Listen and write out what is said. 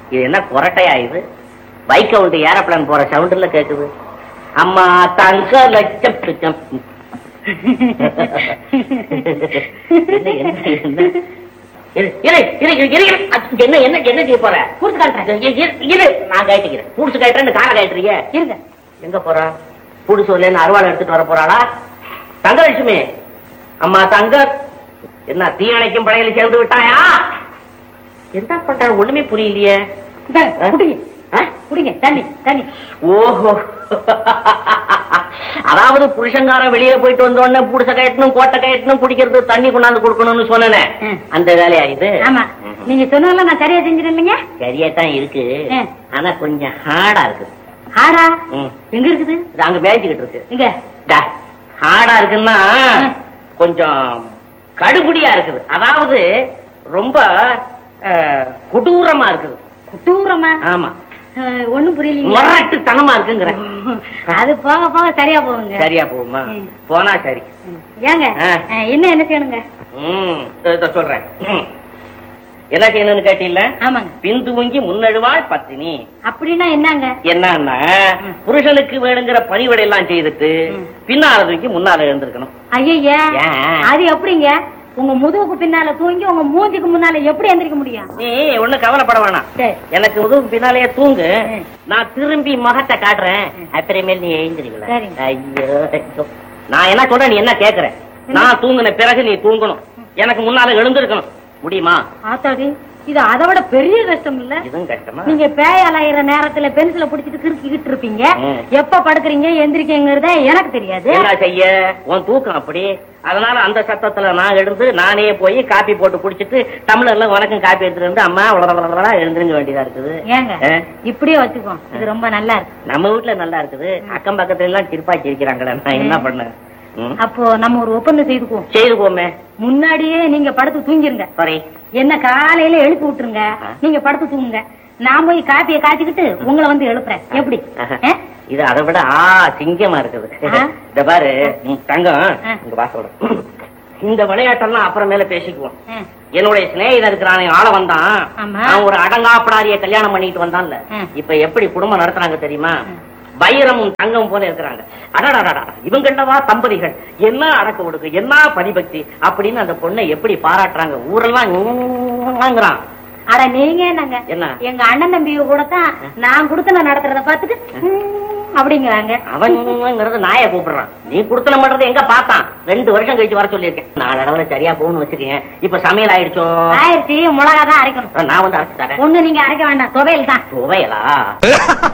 இது என்ன கொரட்டையா இது பைக் கவுண்ட் ஏரோப்ளான் போற சவுண்டுல கேக்குது அம்மா தங்க லட்சம் பிச்சம். என்ன என்ன என்ன இரு, இரு, இரு, இரு, இரு, இரு. அச்ச, என்ன என்ன என்ன செய்ய போற கூர்த்து காட்டுறேன். இரு, இரு, இரு, நான் கழட்டிக்கிறேன் புடிச்சு கட்டுறேன்னு காரை கழட்டுறீங்க இருங்க எங்க போறா புடிச்சு வரல அருவாளை எடுத்துட்டு வர போறாளா தங்கலட்சுமி அம்மா தங்க என்ன தீயணைக்கும் படையில சேர்ந்து விட்டாயா என்ன பண்ற ஒண்ணுமே புரியலையே இந்தாங்க, ஆ? குடிங்க ஆ? குடிங்க தண்ணி தண்ணி ஓஹோ அதாவது புருஷங்காரன் வெளியே போயிட்டு வந்த உடனே புடிச்ச கயட்டணும் கோட்டை கயட்டணும் குடிக்கிறது தண்ணி கொண்டாந்து கொடுக்கணும்னு சொன்னேனே ம். அந்த வேலையா இது ஆமா நீங்க சொன்னதெல்லாம் நான் சரியா செஞ்சிருந்தேன் இல்லைங்க சரியா தான் இருக்கு ஆ. ஆனா கொஞ்சம் ஹார்டா இருக்கு ஆடா ம். எங்க இருக்குது இது அங்க மேய்ச்சிக்கிட்டு இருக்கு இங்க டா, ஹார்டா இருக்குன்னா ம். கொஞ்சம் கடுபுடியா இருக்குது அதாவது ரொம்ப அஹ், கொடூரமா இருக்குது குட்டூரமா ஆமா ஒண்ணும் புரியலீங்க முரட்டுத்தனமா இருக்குங்கிற அது போக போக சரியா போகுங்க சரியா போகுமா ம். போனா சரி ம். ஏங்க ஆ. ஆ, என்ன என்ன செய்யணுங்க ம் இதோ இதோ சொல்றேன் ம். என்ன செய்யணும்னு கேட்டீங்கள ஆமாங்க பிந்துவங்கி முன்னழுவாள் பத்தினி அப்படின்னா என்னங்க என்னன்னா ம். புருஷனுக்கு வேணுங்கிற பணிவிடை எல்லாம் செய்துட்டு ம். பின்னால தூக்கி முன்னால எழுந்திருக்கணும் ஐயா ஏன்? அது எப்படிங்க உங்க முதுகுக்கு பின்னால தூங்கி உங்க மூஞ்சிக்கு முன்னால எப்படி எந்திரிக்க முடியும் நீ ஒண்ணு கவலைப்பட வேணாம் சரி எனக்கு முதுகு பின்னாலேயே தூங்கு ம். நான் திரும்பி முகத்தை காட்டுறேன் ம். அப்புறமேல் நீ எழுந்திருக்கல சரிங்க. ஐயோ ஐயோ. நான் என்ன சொல்றேன் நீ என்ன கேக்குற நான் தூங்குன பிறகு நீ தூங்கணும் எனக்கு முன்னால எழுந்திருக்கணும் முடியுமா ஆத்தாடி இது அதை விட பெரிய கஷ்டம் இல்ல இதுவும் கஷ்டமா நீங்க பேய் அலையிற நேரத்துல பென்சில புடிச்சிட்டு கிறுக்கிக்கிட்டு இருப்பீங்க ம். எப்ப படுக்குறீங்க எந்திரிக்கங்கிறத எனக்கு தெரியாது என்ன செய்ய உன் தூக்கம் அப்படி அதனால அந்த சத்தத்துல நான் எழுந்து நானே போய் காப்பி போட்டு குடிச்சிட்டு டம்ளர்ல உனக்கும் காப்பி எடுத்துட்டு வந்து அம்மா உலக எழுந்திருக்க வேண்டியதா இருக்குது ஏங்க ஆ? இப்படியே வச்சுக்கோ இது ரொம்ப நல்லா இருக்கு நம்ம வீட்டுல நல்லா இருக்குது அக்கம் பக்கத்துல எல்லாம் சிரிப்பா சிரிக்கிறாங்களே நான் என்ன பண்ணேன் ம். அப்போ நம்ம ஒரு ஒப்பந்தம் செய்துக்குவோம் செய்து போமே முன்னாடியே நீங்க படுத்து தூங்கிருங்க சாரி என்ன காலையில எழுப்பி விட்டுருங்க ஆ. நீங்க படுத்து தூங்குங்க நான் போய் காப்பியை காய்ச்சிக்கிட்டு உங்களை வந்து எழுப்புறேன் எப்படி ஆ? இது அதை விட ஆ சிங்கமா இருக்குது ஆ? இந்த பாரு ம், தங்கம் ஆ. இங்க வாசோட இந்த விளையாட்டெல்லாம் அப்புறமேல பேசிக்குவோம் ஆ. என்னுடைய சிநேகிதன் இருக்கிறானே ஆள வந்தான் ஆமா. அவன் ஒரு அடங்காப்படாரிய கல்யாணம் பண்ணிட்டு வந்தான்ல ம். இப்ப எப்படி குடும்பம் நடத்துறாங்க தெரியுமா ம். வைரமும் தங்கம் போல இருக்கிறாங்க அடடடடா இவங்கண்டவா தம்பதிகள் என்ன அடக்க ஒடுக்கு என்ன பரிபக்தி அப்படின்னு அந்த பொண்ணை எப்படி பாராட்டுறாங்க ஊரெல்லாம் ங்கிறான். அட நீங்க என்னங்க என்ன எங்க அண்ணன் தம்பிய கூட தான் நான் குடுத்தன நடத்துறத பார்த்துட்டு ம், அப்படிங்கிறாங்க அவன்ங்கிறது நாயை கூப்பிடுறான் நீ குடுத்தன பண்றது எங்க பார்த்தான் ரெண்டு வருஷம் கழிச்சு வர சொல்லியிருக்கேன் நாலு அளவுல சரியா போகணும்னு வச்சுக்கேன் இப்ப சமையல் ஆயிடுச்சோ ஆயிரத்தி மிளகா தான் அரைக்கணும் நான் வந்து அரைச்சு தரேன் ஒண்ணு நீங்க அரைக்க வேண்டாம் துவையல் தான் துவையலா